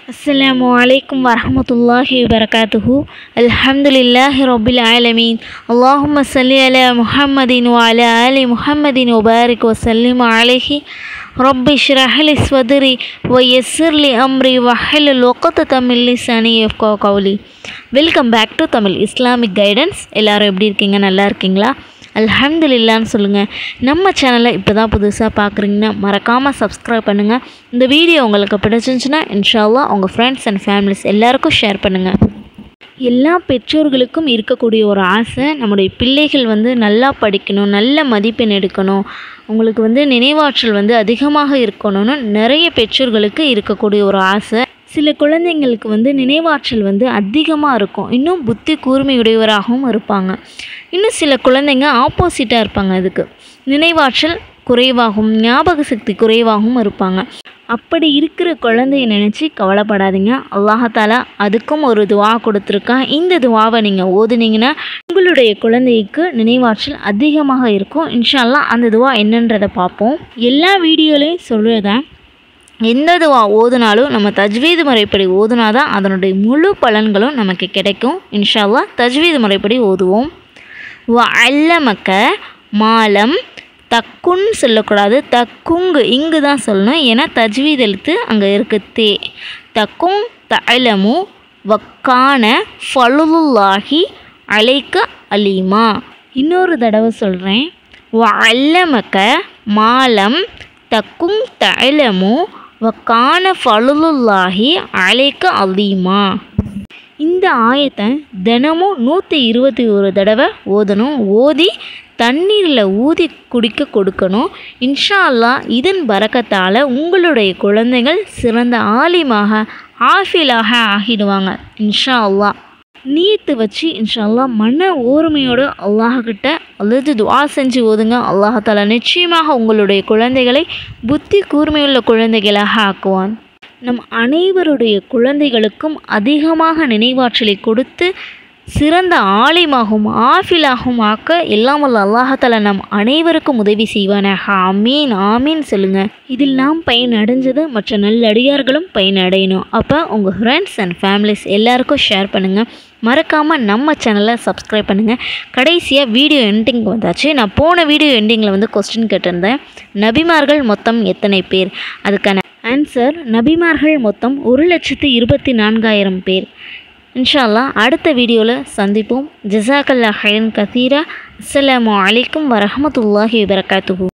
السلام عليكم ورحمة الله وبركاته الحمد لله رب العالمين اللهم صل على محمد وعلى آل محمد وبارك وسلم عليه رب اشرح لي صدري ويسر لي أمري واحلل عقدة من لساني يفقهوا قولي welcome back to Tamil Islamic guidance எல்லாரும் எப்படி இருக்கீங்க நல்லா இருக்கீங்களா அல்ஹம்துலில்லான்னு சொல்லுங்கள் நம்ம சேனலை இப்போ தான் புதுசாக பார்க்குறீங்கன்னா மறக்காமல் சப்ஸ்கிரைப் பண்ணுங்கள் இந்த வீடியோ உங்களுக்கு பிடிச்சிருந்துச்சுன்னா இன்ஷால்லா உங்கள் ஃப்ரெண்ட்ஸ் அண்ட் ஃபேமிலிஸ் எல்லாருக்கும் ஷேர் பண்ணுங்கள் எல்லா பெற்றோர்களுக்கும் இருக்கக்கூடிய ஒரு ஆசை நம்முடைய பிள்ளைகள் வந்து நல்லா படிக்கணும் நல்ல மதிப்பெண் எடுக்கணும் அவங்களுக்கு வந்து நினைவாற்றல் வந்து அதிகமாக இருக்கணும்னு நிறைய பெற்றோர்களுக்கு இருக்கக்கூடிய ஒரு ஆசை சில குழந்தைங்களுக்கு வந்து நினைவாற்றல் வந்து அதிகமாக இருக்கும் இன்னும் புத்தி கூர்மையுடையவராகவும் இருப்பாங்க இன்னும் சில குழந்தைங்க ஆப்போசிட்டாக இருப்பாங்க அதுக்கு நினைவாற்றல் குறைவாகவும் ஞாபக சக்தி குறைவாகவும் இருப்பாங்க அப்படி இருக்கிற குழந்தைய நினச்சி கவலைப்படாதீங்க அல்லாஹாலா அதுக்கும் ஒரு துவா கொடுத்துருக்கான் இந்த துவாவை நீங்கள் ஓதுனீங்கன்னா உங்களுடைய குழந்தைக்கு நினைவாற்றல் அதிகமாக இருக்கும் இன்ஷால்லா அந்த துவா என்னன்றதை பார்ப்போம் எல்லா வீடியோலையும் சொல்கிறதான் எந்த துவா ஓதுனாலும் நம்ம தஜ்வீது முறைப்படி ஓதுனாதான் அதனுடைய முழு பலன்களும் நமக்கு கிடைக்கும் இன்ஷால்லா தஜ்வீது முறைப்படி ஓதுவோம் வ அல்லமக்க மாலம் தக்குன்னு சொல்லக்கூடாது தக்குங்கு இங்கு தான் சொல்லணும் ஏன்னா தஜ்வீத் எழுத்து அங்கே இருக்கு தே தக்கும் தலமு வக்கான ஃபலுல்லாஹி அலைக்க அலீமா இன்னொரு தடவை சொல்கிறேன் வ அல்லமக்க மாலம் தக்கும் தலமு வக்கான ஃபலுல்லாஹி அலைக்க அலீமா இந்த ஆயத்தை தினமும் நூற்றி இருபத்தி ஒரு தடவை ஓதணும் ஓதி தண்ணீரில் ஊதி குடிக்க கொடுக்கணும் இன்ஷா அல்லா இதன் பறக்கத்தால் உங்களுடைய குழந்தைகள் சிறந்த ஆலிமாக ஆஃபிலாக ஆகிடுவாங்க இன்ஷா அல்லா நீயத்து வச்சு இன்ஷா அல்லா மன ஓர்மையோடு அல்லாஹ்கிட்ட அல்லது துவா செஞ்சு ஓதுங்க அல்லாஹால நிச்சயமாக உங்களுடைய குழந்தைகளை புத்தி கூர்மையுள்ள குழந்தைகளாக ஆக்குவான் நம் அனைவருடைய குழந்தைகளுக்கும் அதிகமாக நினைவாற்றலை கொடுத்து சிறந்த ஆலிமாகவும் ஆஃபிலாகவும் ஆக்க எல்லாம் வல்ல அல்லாஹால நம் அனைவருக்கும் உதவி செய்வானாக ஆமீன் ஆமீன் சொல்லுங்கள் இதில் நாம் பயன் அடைஞ்சது மற்ற நல்லடியார்களும் பயன் அடையணும் அப்போ உங்கள் ஃப்ரெண்ட்ஸ் அண்ட் ஃபேமிலிஸ் எல்லாருக்கும் ஷேர் பண்ணுங்கள் மறக்காமல் நம்ம சேனலை சப்ஸ்கிரைப் பண்ணுங்கள் கடைசியாக வீடியோ எண்டிங் வந்தாச்சு நான் போன வீடியோ எண்டிங்கில் வந்து கொஸ்டின் கேட்டிருந்தேன் நபிமார்கள் மொத்தம் எத்தனை பேர் அதுக்கான ஆன்சர் நபிமார்கள் மொத்தம் ஒரு லட்சத்து இருபத்தி நான்காயிரம் பேர் இன்ஷால்லா அடுத்த வீடியோவில் சந்திப்போம் ஜிசாக்கல்லா ஹைன் கதீரா அஸ்ஸலாமு அலைக்கும் வரஹமத்துல்லாஹி வபரகாத்துஹு